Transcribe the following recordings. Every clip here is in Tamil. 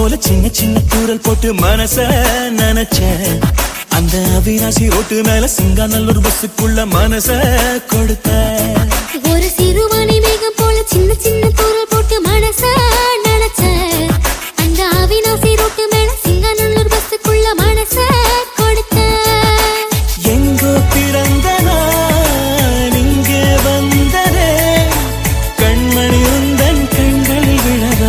போல சின்ன சின்ன தூரல் போட்டு மனச நினைச்சேன் அந்த அவினாசி ரோட்டு மேல சிங்காநல்லூர் பஸ்ஸுக்குள்ள மனச கொடுத்த ஒரு சிறுவாணி மேகம் போல சின்ன சின்ன தூரல் போட்டு மனச நினைச்ச அந்த அவினாசி ரோட்டு மேல சிங்காநல்லூர் பஸ்ஸுக்குள்ள மனச கொடுத்த எங்கோ பிறந்த நான் இங்கே வந்ததே கண்மணி உந்தன் கண்களில் விழவா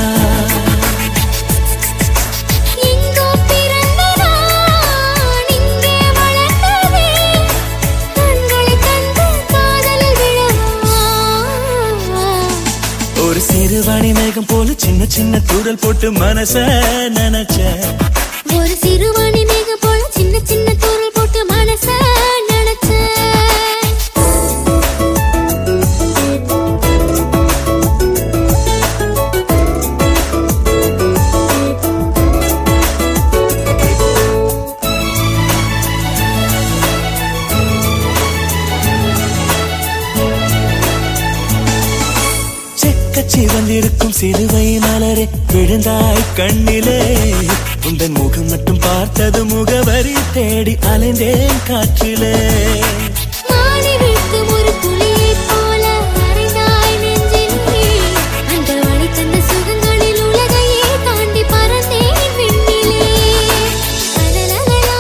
எங்கோ பிறந்த நான் இங்கே வளர்ந்ததே கண்களை கண்டு காதலில் விழவா ஒரு சிறுவாணி மேகம் போல சின்ன சின்ன தூரல் போட்டு மனச நினைச்சேன் ஒரு சிறுவாணி மேகம் போல சின்ன சின்ன தூரல் போட்டு மனச நினைச்ச செக்கச்சி வந்திருக்கும் சிலுவை மலரே விழுந்தாய் கண்ணிலே உந்தன் முகம் மட்டும் பார்த்தது முகவரி தேடி அலைந்தேன் காற்றிலே மாலை வீழ்த்தும் ஒரு துளியைப் போல அறைந்தாய் நெஞ்சிலே. அந்த வழி தந்த சுகங்களில் உலகையே தாண்டி பறந்தேன் விண்ணிலே. லலலலலா.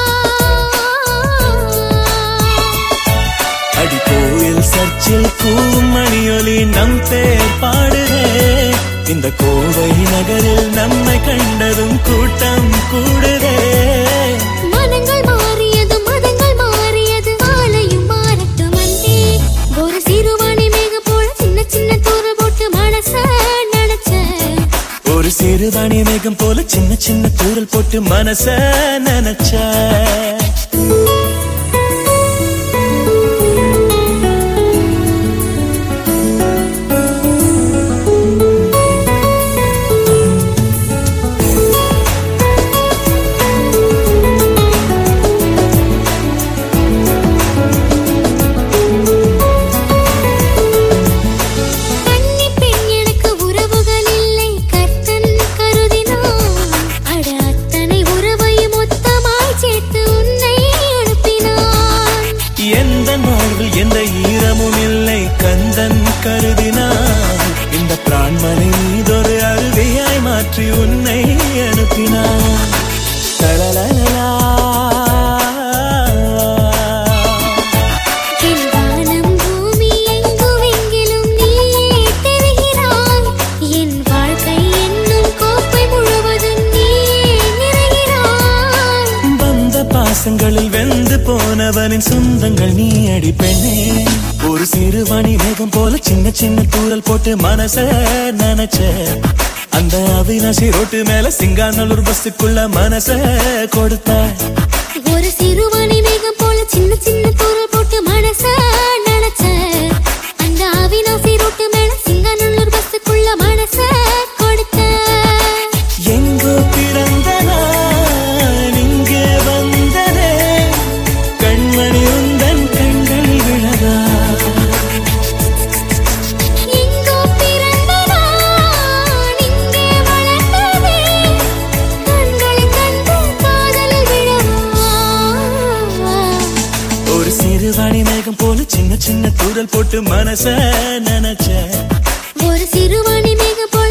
அடி கோயில் சர்ச்சில் கூவும் மணியொலி நம் பேர் பாடுதே இந்த கோவை நகரில் நம்மை கண்டதும் கூட்டம் கூடுதே மனங்கள் மாறியது மதங்கள் மாறியது மாலையும் மாறட்டும் அன்பே. ஒரு சிறுவாணி மேகம் போல சின்ன சின்ன தூரல் போட்டு மனச நினைச்ச ஒரு சிறுதானி மேகம் போல சின்ன சின்ன தூரல் போட்டு மனச நினைச்ச கன்னி பெண் எனக்கு உறவுகள் இல்லை கர்த்தன் கருதினான் அட அத்தனை உறவையும் மொத்தமாய் சேர்த்து உன்னை அனுப்பினான் எந்த வாழ்வில் எந்த ஈரமும் இல்லை கந்தன் கருதினான் இந்த பிராண்மனை மீதொரு அருவியாய் மாற்றி உன்னை அனுப்பினான் தளலலலா. என் வானம் பூமி எங்குமெங்கிலும் நீயே தெரிகிறாய் என் வாழ்க்கை என்னும் கோப்பை முழுவதும் நீயே நிறைகிறாய் வந்த பாசங்களில் வெந்து போனவனின் சொந்தங்கள் நீ அடி பெண்ணே ஒரு சிறுவாணி மேகம் போல சின்ன சின்ன தூரல் போட்டு மனச நினைச்ச அந்த அவினாசி ரோட்டு மேல சிங்காநல்லூர் பஸ்ஸுக்குள்ள மனச கொடுத்த ஒரு சிறுவாணி மேகம் போல சின்ன சின்ன தூரல் போட்டு மனச நினைச்ச அந்த அவினாசி ரோட்டு மேல சிங்காநல்லூர் பஸ்ஸுக்குள்ள மனச கொடுத்த எங்கோ பிறந்த நான் இங்கே வந்ததே கண்மணி உந்தன் கண்களில் விழவா எங்கோ பிறந்த நான் இங்கே வளர்ந்ததே கண்களை கண்டு காதலில் விழவா ஒரு சிறுவாணி மேகம் போல சின்ன சின்ன தூரல் போட்டு மனச நினைச்ச ஒரு சிறுவாணி மேகம் போல